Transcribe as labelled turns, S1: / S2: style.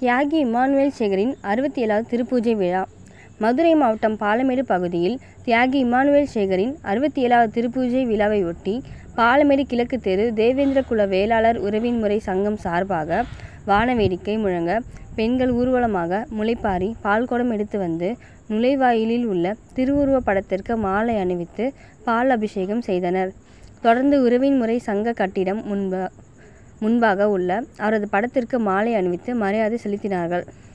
S1: தியாகி இம்மானுவேல் சேகரின் அறுபத்தி ஏழாவது திருப்பூஜை விழா மதுரை மாவட்டம் பாலமேடு பகுதியில் தியாகி இம்மானுவேல் சேகரின் அறுபத்தி ஏழாவது திருப்பூஜை விழாவை ஒட்டி பாலமேடு கிழக்கு தெரு தேவேந்திர குல வேளாளர் உறவின் முறை சங்கம் சார்பாக வானவேடிக்கை முழங்க பெண்கள் ஊர்வலமாக முளைப்பாரி பால்குடம் எடுத்து வந்து நுழைவாயிலில் உள்ள திருவுருவப் படத்திற்கு மாலை அணிவித்து பால் அபிஷேகம் செய்தனர் தொடர்ந்து உறவின் முறை சங்க கட்டிடம் முன்ப முன்பாக உள்ள அவரது படத்திற்கு மாலை அணிவித்து மரியாதை செலுத்தினார்கள்